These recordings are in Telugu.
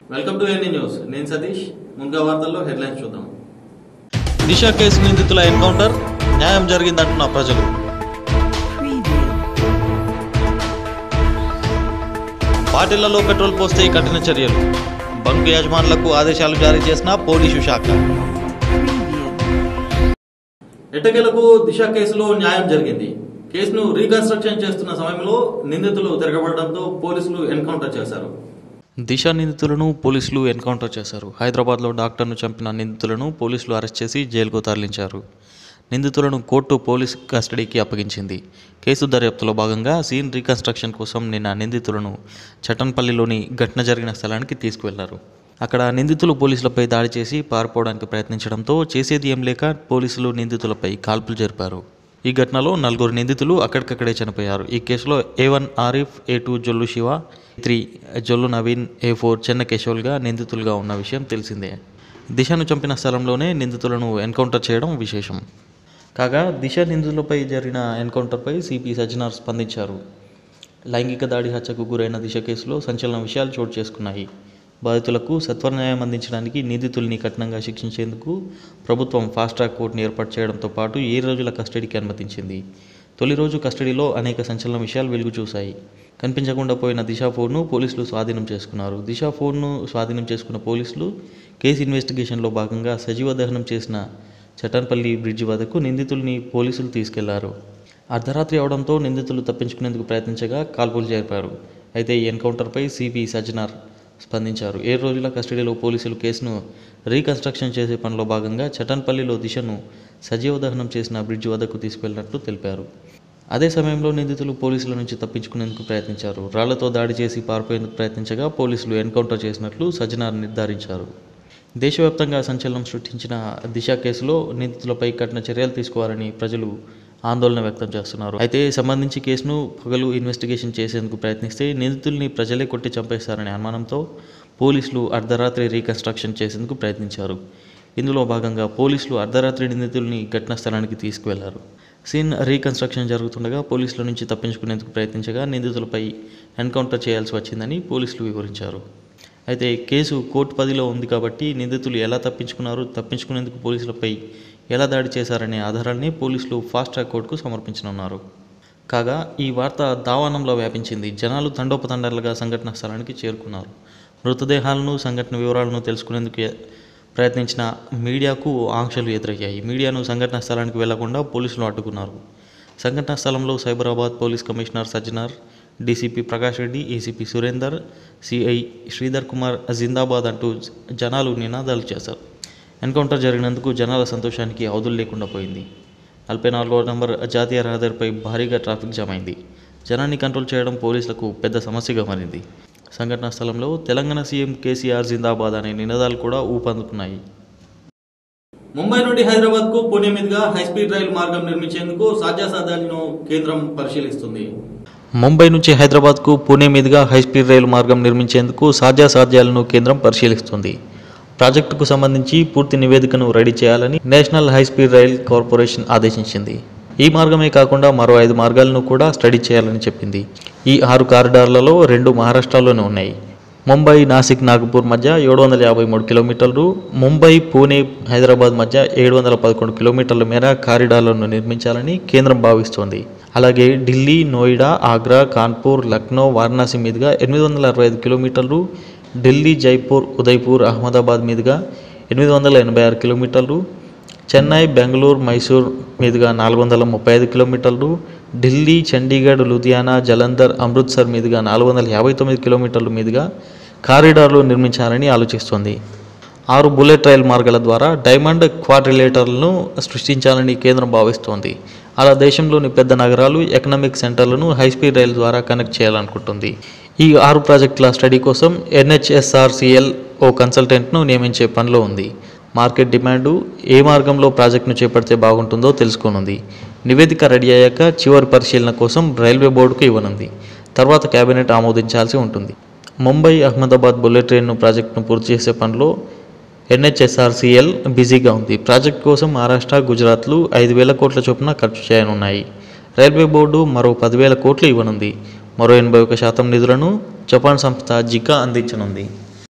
వెల్కమ్ టు ఎన్ని న్యూస్ నేను సతీష్ ముందుగా వార్తల్లో హెడ్లైన్స్ చూద్దాం దిశ కేసు నిందితుల ఎన్కౌంటర్ న్యాయం జరిగిందంటున్న ప్రజలు Preview. పార్టీలలో పెట్రోల్ పోస్తే కఠిన చర్యలు బంక్ యజమానులకు ఆదేశాలు జారీ చేసిన పోలీసు శాఖ Preview. ఎట్టకేలకు దిశ కేసులో న్యాయం జరిగింది కేసును రీకన్స్ట్రక్షన్ చేస్తున్న సమయంలో నిందితులు తిరగబడడంతో పోలీసులు ఎన్కౌంటర్ చేశారు దిశ నిందితులను పోలీసులు ఎన్కౌంటర్ చేశారు హైదరాబాద్లో డాక్టర్ను చంపిన నిందితులను పోలీసులు అరెస్ట్ చేసి జైలుకు తరలించారు నిందితులను కోర్టు పోలీస్ కస్టడీకి అప్పగించింది కేసు దర్యాప్తులో భాగంగా సీన్ రీకన్స్ట్రక్షన్ కోసం నిన్న నిందితులను చటన్పల్లిలోని ఘటన జరిగిన స్థలానికి తీసుకువెళ్లారు అక్కడ నిందితులు పోలీసులపై దాడి చేసి పారిపోవడానికి ప్రయత్నించడంతో చేసేది ఏం లేక పోలీసులు నిందితులపై కాల్పులు జరిపారు ఈ ఘటనలో నలుగురు నిందితులు అక్కడికక్కడే చనిపోయారు ఈ కేసులో A one Arif A two Jollu Shiva three Jollu Naveen A four Chenna కేశవులుగా నిందితులుగా ఉన్న విషయం తెలిసిందే దిశను చంపిన స్థలంలోనే నిందితులను ఎన్కౌంటర్ చేయడం విశేషం కాగా దిశ నిందితులపై జరిగిన ఎన్కౌంటర్పై సిపి సజ్జనార్ స్పందించారు లైంగిక దాడి హత్యకు గురైన దిశ కేసులో సంచలన విషయాలు చోటు చేసుకున్నాయి బాధితులకు సత్వర న్యాయం అందించడానికి నిందితుల్ని కఠినంగా శిక్షించేందుకు ప్రభుత్వం ఫాస్ట్ ట్రాక్ కోర్టును ఏర్పాటు చేయడంతో పాటు ఏడు రోజుల కస్టడీకి అనుమతించింది తొలి రోజు కస్టడీలో అనేక సంచలన విషయాలు వెలుగు చూశాయి కనిపించకుండా పోయిన దిశ ఫోన్ను పోలీసులు స్వాధీనం చేసుకున్నారు దిశ ఫోన్ను స్వాధీనం చేసుకున్న పోలీసులు కేసు ఇన్వెస్టిగేషన్లో భాగంగా సజీవ దహనం చేసిన చటన్పల్లి బ్రిడ్జి వద్దకు నిందితుల్ని పోలీసులు తీసుకెళ్లారు అర్ధరాత్రి అవడంతో నిందితులు తప్పించుకునేందుకు ప్రయత్నించగా కాల్పులు జరిపారు అయితే ఈ ఎన్కౌంటర్పై సిపి సజ్జనార్ స్పందించారు ఏడు రోజుల కస్టడీలో పోలీసులు కేసును రీకన్స్ట్రక్షన్ చేసే పనిలో భాగంగా చటన్పల్లిలో దిశను సజీవ దహనం చేసిన బ్రిడ్జ్ వద్దకు తీసుకెళ్లినట్లు తెలిపారు అదే సమయంలో నిందితులు పోలీసుల నుంచి తప్పించుకునేందుకు ప్రయత్నించారు రాళ్లతో దాడి చేసి పారిపోయేందుకు ప్రయత్నించగా పోలీసులు ఎన్కౌంటర్ చేసినట్లు సజ్జనార్ నిర్ధారించారు దేశవ్యాప్తంగా సంచలనం సృష్టించిన దిశ కేసులో నిందితులపై కఠిన చర్యలు తీసుకోవాలని ప్రజలు ఆందోళన వ్యక్తం చేస్తున్నారు అయితే సంబంధించి కేసును పగలు ఇన్వెస్టిగేషన్ చేసేందుకు ప్రయత్నిస్తే నిందితుల్ని ప్రజలే కొట్టి చంపేస్తారనే అనుమానంతో పోలీసులు అర్ధరాత్రి రీకన్స్ట్రక్షన్ చేసేందుకు ప్రయత్నించారు ఇందులో భాగంగా పోలీసులు అర్ధరాత్రి నిందితుల్ని ఘటనా స్థలానికి తీసుకువెళ్లారు సీన్ రీకన్స్ట్రక్షన్ జరుగుతుండగా పోలీసుల నుంచి తప్పించుకునేందుకు ప్రయత్నించగా నిందితులపై ఎన్కౌంటర్ చేయాల్సి వచ్చిందని పోలీసులు వివరించారు అయితే కేసు కోర్టు పదిలో ఉంది కాబట్టి నిందితులు ఎలా తప్పించుకున్నారు తప్పించుకునేందుకు పోలీసులపై ఎలా దాడి చేశారనే ఆధారాల్ని పోలీసులు ఫాస్ట్ ట్రాక్ కోర్టుకు సమర్పించనున్నారు కాగా ఈ వార్త దావానంలో వ్యాపించింది జనాలు తండోపతండాలుగా సంఘటన స్థలానికి చేరుకున్నారు మృతదేహాలను సంఘటన వివరాలను తెలుసుకునేందుకు ఎ- ప్రయత్నించిన మీడియాకు ఆంక్షలు ఎదురయ్యాయి మీడియాను సంఘటన స్థలానికి వెళ్లకుండా పోలీసులు అడ్డుకున్నారు సంఘటన స్థలంలో Cyberabad police commissioner Sajjanar DCP Prakash Reddy ACP Surender CI Sridhar Kumar జిందాబాద్ అంటూ జనాలు నినాదాలు చేశారు ఎన్కౌంటర్ జరిగినందుకు జనాల సంతోషానికి అవధులు లేకుండా పోయింది నలభై నాలుగో నంబర్ జాతీయ రహదారిపై భారీగా ట్రాఫిక్ జామ్ అయింది జనాన్ని కంట్రోల్ చేయడం పోలీసులకు పెద్ద సమస్యగా మారింది సంఘటనా స్థలంలో తెలంగాణ సీఎం కేసీఆర్ జిందాబాద్ అనే నినాదాలు కూడా ఊపందుకున్నాయి ముంబై నుండి హైదరాబాద్ కు పుణె మీదుగా హైస్పీడ్ రైలు మార్గం నిర్మించేందుకు సాధ్యాసాధ్యాలను కేంద్రం పరిశీలిస్తుంది ముంబై నుంచి హైదరాబాద్కు పూణే మీదుగా హైస్పీడ్ రైలు మార్గం నిర్మించేందుకు సాధ్యాసాధ్యాలను కేంద్రం పరిశీలిస్తుంది ప్రాజెక్టుకు సంబంధించి పూర్తి నివేదికను రెడీ చేయాలని నేషనల్ హైస్పీడ్ రైల్ కార్పొరేషన్ ఆదేశించింది ఈ మార్గమే కాకుండా మరో ఐదు మార్గాలను కూడా స్టడీ చేయాలని చెప్పింది ఈ ఆరు కారిడార్లలో రెండు మహారాష్ట్రలోనే ఉన్నాయి ముంబై నాసిక్ నాగపూర్ మధ్య ఏడు వందల యాభై మూడు కిలోమీటర్లు ముంబై పూణే హైదరాబాద్ మధ్య ఏడు వందల పదకొండు కిలోమీటర్ల మేర కారిడార్లను నిర్మించాలని కేంద్రం భావిస్తోంది అలాగే ఢిల్లీ నోయిడా ఆగ్రా కాన్పూర్ లక్నో వారణాసి మీదుగా ఎనిమిది వందల అరవై ఐదు కిలోమీటర్లు ఢిల్లీ జైపూర్ ఉదయ్పూర్ అహ్మదాబాద్ మీదుగా ఎనిమిది వందల ఎనభై ఆరు కిలోమీటర్లు చెన్నై బెంగళూరు మైసూర్ మీదుగా నాలుగు వందల ముప్పై ఐదు కిలోమీటర్లు ఢిల్లీ చండీగఢ్ లుధియానా జలంధర్ అమృత్సర్ మీదుగా నాలుగు వందల యాభై తొమ్మిది కిలోమీటర్ల మీదుగా కారిడార్లు నిర్మించాలని ఆలోచిస్తోంది ఆరు బుల్లెట్ రైల్ మార్గాల ద్వారా డైమండ్ క్వాడ్రిలేటర్లను సృష్టించాలని కేంద్రం భావిస్తోంది అలా దేశంలోని పెద్ద నగరాలు ఎకనామిక్ సెంటర్లను హైస్పీడ్ రైలు ద్వారా కనెక్ట్ చేయాలనుకుంటుంది ఈ ఆరు ప్రాజెక్టుల స్టడీ కోసం ఎన్హెచ్ఎస్ఆర్సిఎల్ ఓ కన్సల్టెంట్ను నియమించే పనిలో ఉంది మార్కెట్ డిమాండు ఏ మార్గంలో ప్రాజెక్టును చేపడితే బాగుంటుందో తెలుసుకోనుంది నివేదిక రెడీ అయ్యాక చివరి పరిశీలన కోసం రైల్వే బోర్డుకు ఇవ్వనుంది తర్వాత కేబినెట్ ఆమోదించాల్సి ఉంటుంది ముంబై అహ్మదాబాద్ బుల్లెట్ ట్రైన్ను ప్రాజెక్టును పూర్తి చేసే పనిలో ఎన్హెచ్ఎస్ఆర్సీఎల్ బిజీగా ఉంది ప్రాజెక్ట్ కోసం మహారాష్ట్ర గుజరాత్లు ఐదు వేల కోట్ల చొప్పున ఖర్చు చేయనున్నాయి రైల్వే బోర్డు మరో పదివేల కోట్లు ఇవ్వనుంది మరో ఎనభై ఒక శాతం నిధులను జపాన్ సంస్థ జికా అందించనుంది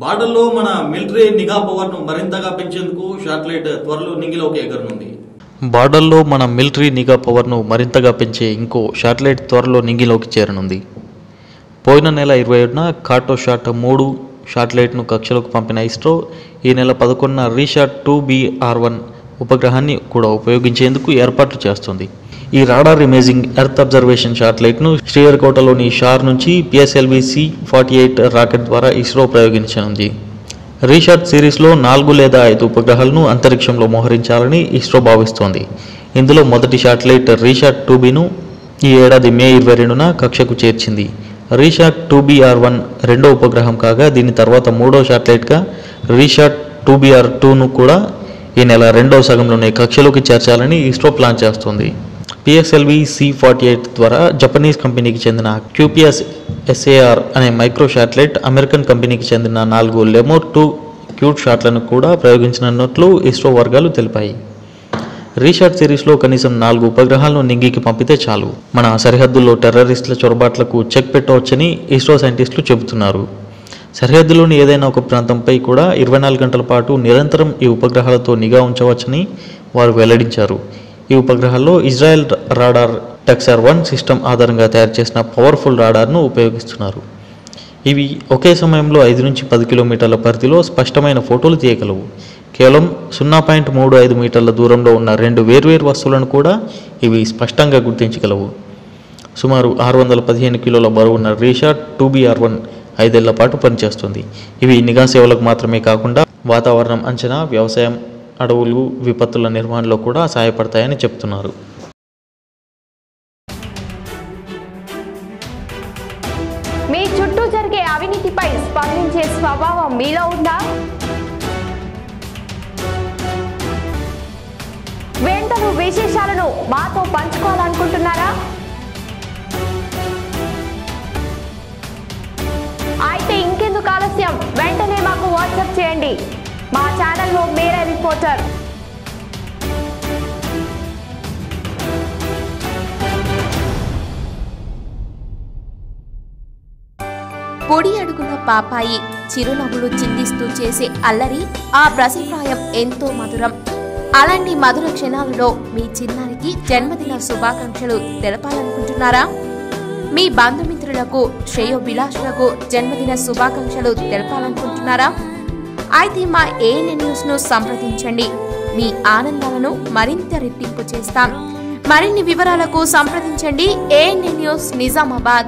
బార్డర్లో మన మిలిటరీ నిఘా పవర్ను మరింతగా పెంచేందుకు శాటిలైట్ త్వరలో నింగిలోకి ఎగరనుంది బార్డర్లో మన మిలిటరీ నిఘా పవర్ను మరింతగా పెంచే ఇంకో శాటిలైట్ త్వరలో నింగిలోకి చేరనుంది పోయిన నెల ఇరవై ఒకటిన కాటో షాట్ మూడు శాటిలైట్ను కక్షలోకి పంపిన ఇస్రో ఈ నెల పదకొండున రీషాట్ టూ బిఆర్ వన్ ఉపగ్రహాన్ని కూడా ఉపయోగించేందుకు ఏర్పాట్లు చేస్తుంది ఈ రాడార్ ఇమేజింగ్ ఎర్త్ అబ్జర్వేషన్ శాటిలైట్ను శ్రీహరికోటలోని షార్ నుంచి PSLV C forty eight rocket ద్వారా ఇస్రో ప్రయోగించనుంది రీషాట్ సిరీస్లో నాలుగు లేదా ఐదు ఉపగ్రహాలను అంతరిక్షంలో మోహరించాలని ఇస్రో భావిస్తోంది ఇందులో మొదటి శాటిలైట్ రీషాట్ టూ బిను ఈ ఏడాది మే ఇరవై రెండున కక్షకు చేర్చింది రీషాట్ టూ బిఆర్ వన్ రెండో ఉపగ్రహం కాగా దీని తర్వాత మూడో శాటిలైట్గా రీషాట్ టూ బిఆర్ టూను కూడా ఈ నెల రెండవ సగంలోనే కక్షలోకి చేర్చాలని ఇస్రో ప్లాన్ చేస్తోంది పిఎస్ఎల్వి సి ఫార్టీ ఎయిట్ ద్వారా జపనీస్ కంపెనీకి చెందిన క్యూపిఎస్ ఎస్ఏఆర్ అనే మైక్రో శాటిలైట్ అమెరికన్ కంపెనీకి చెందిన నాలుగు లెమోర్ టూ క్యూట్ షాట్లను కూడా ప్రయోగించనున్నట్లు ఇస్రో వర్గాలు తెలిపాయి రీషాట్ సిరీస్లో కనీసం నాలుగు ఉపగ్రహాలను నింగికి పంపితే చాలు మన సరిహద్దుల్లో టెర్రరిస్టుల చొరబాట్లకు చెక్ పెట్టవచ్చని ఇస్రో సైంటిస్టులు చెబుతున్నారు సరిహద్దులోని ఏదైనా ఒక ప్రాంతంపై కూడా ఇరవై నాలుగు గంటల పాటు నిరంతరం ఈ ఉపగ్రహాలతో నిఘా ఉంచవచ్చని వారు వెల్లడించారు ఈ ఉపగ్రహాల్లో Israel radar TecSAR one system ఆధారంగా తయారు చేసిన పవర్ఫుల్ రాడార్ను ఉపయోగిస్తున్నారు ఇవి ఒకే సమయంలో ఐదు నుంచి పది కిలోమీటర్ల పరిధిలో స్పష్టమైన ఫోటోలు తీయగలవు కేవలం సున్నా పాయింట్ మూడు ఐదు మీటర్ల దూరంలో ఉన్న రెండు వేర్వేరు వస్తువులను కూడా ఇవి స్పష్టంగా గుర్తించగలవు సుమారు ఆరు వందల పదిహేను కిలోల బరువున్న రీషాట్ టూ బిఆర్ వన్ ఐదేళ్ల పాటు పనిచేస్తుంది ఇవి నిఘా సేవలకు మాత్రమే కాకుండా వాతావరణం అంచనా వ్యవసాయం అడవులు విపత్తుల నిర్వహణలో కూడా సహాయపడతాయని చెప్తున్నారు మీ చుట్టూ జరిగే అవినీతిపై స్పందించే స్వభావం మీలో ఉందా వెంటను విశేషాలను మాతో పంచుకోవాలనుకుంటున్నారా అయితే ఇంకెందుకు ఆలస్యం వెంటనే మాకు వాట్సాప్ చేయండి మా ఛానల్లో మీరే రిపోర్టర్ పొడి అడుగున పాపాయి చిరునవ్వులు చిందిస్తూ చేసే అల్లరి ఆ ప్రసిప్రాయం ఎంతో మధురం అలాంటి మధుర క్షణాలలో మీ చిన్నారికి జన్మదిన శుభాకాంక్షలు తెలపాలనుకుంటున్నారా మీ బంధుమిత్రులకు శ్రేయోభిలాషులకు జన్మదిన శుభాకాంక్షలు తెలపాలనుకుంటున్నారా అయితే మా ఏఎన్ఎన్ న్యూస్ ను సంప్రదించండి మీ ఆనందాలను మరింత రెట్టింపు చేస్తాం మరిన్ని వివరాలకు సంప్రదించండి ఏఎన్ఎన్ న్యూస్ నిజామాబాద్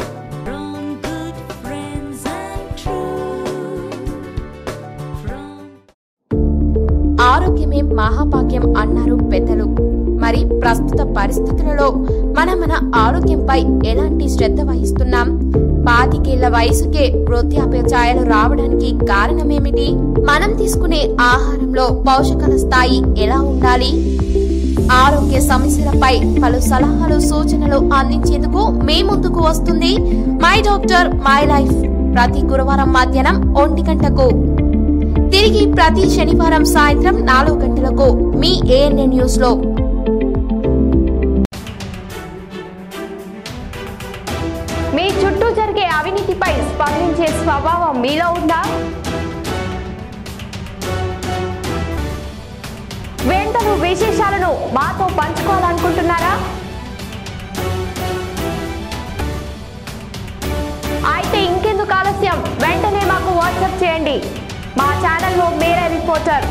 ఆరోగ్యమే మహాభాగ్యం అన్నారు పెద్దలు మరి ప్రస్తుత పరిస్థితులలో మనం మన ఆరోగ్యంపై ఎలాంటి శ్రద్ధ వహిస్తున్నాం పాతికేళ్ల వయసుకే వృద్ధాప్య ఛాయలు రావడానికి కారణమేమిటి మనం తీసుకునే ఆహారంలో పోషకాల స్థాయి ఎలా ఉండాలి ఆరోగ్య సమస్యలపై పలు సలహాలు సూచనలు అందించేందుకు మీ ముందుకు వస్తుంది మై డాక్టర్ మై లైఫ్ ప్రతి గురువారం మధ్యాహ్నం ఒంటి గంటకు తిరిగి ప్రతి శనివారం సాయంత్రం నాలుగు గంటలకు మీ ఏఎన్ఎన్ న్యూస్ లో మీ చుట్టూ జరిగే అవినీతిపై స్పందించే స్వభావం మీలో ఉందా వెంటను విశేషాలను మాతో పంచుకోవాలనుకుంటున్నారా అయితే ఇంకెందుకు ఆలస్యం వెంటనే మాకు వాట్సాప్ చేయండి మా ఛానల్లో మీరే రిపోర్టర్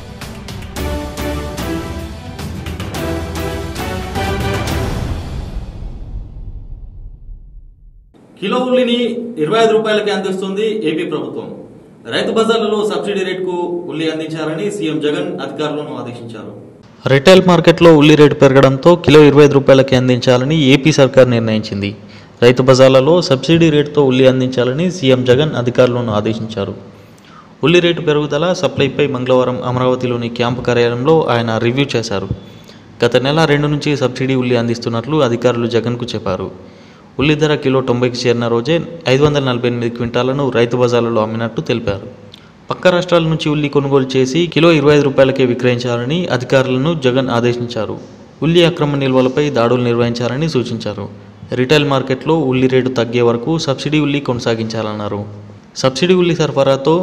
కిలో ఉల్లిని ఇరవై ఐదు రూపాయలకి అందిస్తుంది ఏపీ ప్రభుత్వం రైతు బజార్లలో సబ్సిడీ రేటుకు ఉల్లి అందించాలని సీఎం జగన్ అధికారులను ఆదేశించారు రిటైల్ మార్కెట్లో ఉల్లి రేటు పెరగడంతో కిలో ఇరవై ఐదు రూపాయలకి అందించాలని ఏపీ సర్కార్ నిర్ణయించింది రైతు బజార్లలో సబ్సిడీ రేటుతో ఉల్లి అందించాలని సీఎం జగన్ అధికారులను ఆదేశించారు ఉల్లి రేటు పెరుగుదల సప్లైపై మంగళవారం అమరావతిలోని క్యాంపు కార్యాలయంలో ఆయన రివ్యూ చేశారు గత నెల రెండు నుంచి సబ్సిడీ ఉల్లి అందిస్తున్నట్లు అధికారులు జగన్కు చెప్పారు ఉల్లి ధర కిలో తొంభైకి చేరిన రోజే ఐదు వందల నలభై ఎనిమిది క్వింటాలను రైతు బజార్లలో అమ్మినట్టు తెలిపారు పక్క రాష్ట్రాల నుంచి ఉల్లి కొనుగోలు చేసి కిలో ఇరవై ఐదు రూపాయలకే విక్రయించాలని అధికారులను జగన్ ఆదేశించారు ఉల్లి అక్రమ నిల్వలపై దాడులు నిర్వహించాలని సూచించారు రిటైల్ మార్కెట్లో ఉల్లి రేటు తగ్గే వరకు సబ్సిడీ ఉల్లి కొనసాగించాలన్నారు సబ్సిడీ ఉల్లి సరఫరాతో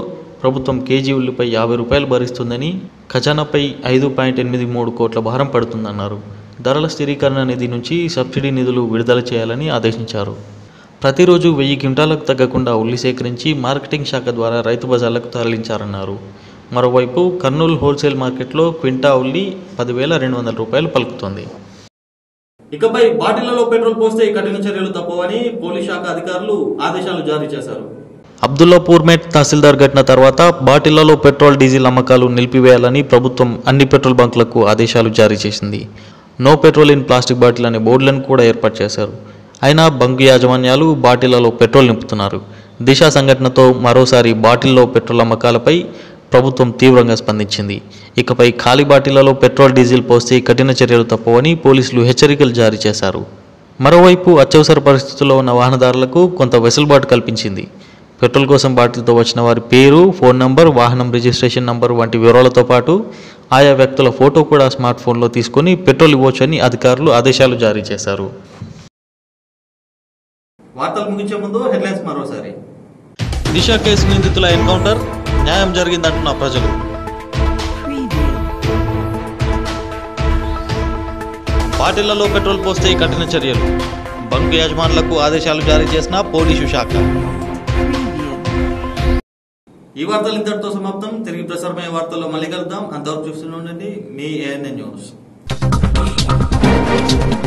ప్రభుత్వం కేజీ ఉల్లిపై యాభై రూపాయలు భరిస్తుందని ఖజానాపై ఐదు పాయింట్ ఎనిమిది మూడు కోట్ల భారం పడుతుందన్నారు ధరల స్థిరీకరణ నిధి నుంచి సబ్సిడీ నిధులు విడుదల చేయాలని ఆదేశించారు ప్రతిరోజు వెయ్యి క్వింటాలకు తగ్గకుండా ఉల్లి సేకరించి మార్కెటింగ్ శాఖ ద్వారా రైతు బజార్లకు తరలించారన్నారు మరోవైపు కర్నూలు హోల్సేల్ మార్కెట్లో క్వింటా ఉల్లి పదివేల రెండు వందల రూపాయలు పలుకుతోంది ఇకపై బాటిళ్లలో పెట్రోల్ పోస్తే కఠిన చర్యలు తప్పవని పోలీస్ శాఖ అధికారులు ఆదేశాలు జారీ చేశారు అబ్దుల్లాపూర్ మెట్ తహసీల్దార్ ఘటన తర్వాత బాటిళ్లలో పెట్రోల్ డీజిల్ అమ్మకాలు నిలిపివేయాలని ప్రభుత్వం అన్ని పెట్రోల్ బంకులకు ఆదేశాలు జారీ చేసింది no petrol in plastic bottle అనే బోర్డులను కూడా ఏర్పాటు చేశారు అయినా బంకు యాజమాన్యాలు బాటిళ్లలో పెట్రోల్ నింపుతున్నారు దిశ సంఘటనతో మరోసారి బాటిల్లో పెట్రోల్ అమ్మకాలపై ప్రభుత్వం తీవ్రంగా స్పందించింది ఇకపై ఖాళీ బాటిళ్లలో పెట్రోల్ డీజిల్ పోస్తే కఠిన చర్యలు తప్పవని పోలీసులు హెచ్చరికలు జారీ చేశారు మరోవైపు అత్యవసర పరిస్థితుల్లో ఉన్న వాహనదారులకు కొంత వెసులుబాటు కల్పించింది పెట్రోల్ కోసం బాటిల్తో వచ్చిన వారి పేరు ఫోన్ నంబర్ వాహనం రిజిస్ట్రేషన్ నంబర్ వంటి వివరాలతో పాటు ఆయా వ్యక్తుల ఫోటో కూడా స్మార్ట్ ఫోన్లో తీసుకొని పెట్రోల్ ఇవ్వొచ్చని అధికారులు ఆదేశాలు జారీ చేశారు వార్తలు ముగించే ముందు హెడ్లైన్స్ మరోసారి దిశ కేసు నిందితుల ఎన్కౌంటర్ న్యాయం జరిగిందంటున్న ప్రజలు Preview. బాటిళ్లలో పెట్రోల్ పోస్తే కఠిన చర్యలు బంకు యజమానులకు ఆదేశాలు జారీ చేసిన పోలీసు శాఖ Preview. ఈ వార్తలు ఇంతటితో సమాప్తం తిరిగి ప్రసారమయ్యే వార్తల్లో మళ్ళీ కలుద్దాం అంతవరకు చూస్తూనే ఉండండి మీ ఏఎన్ఎన్ న్యూస్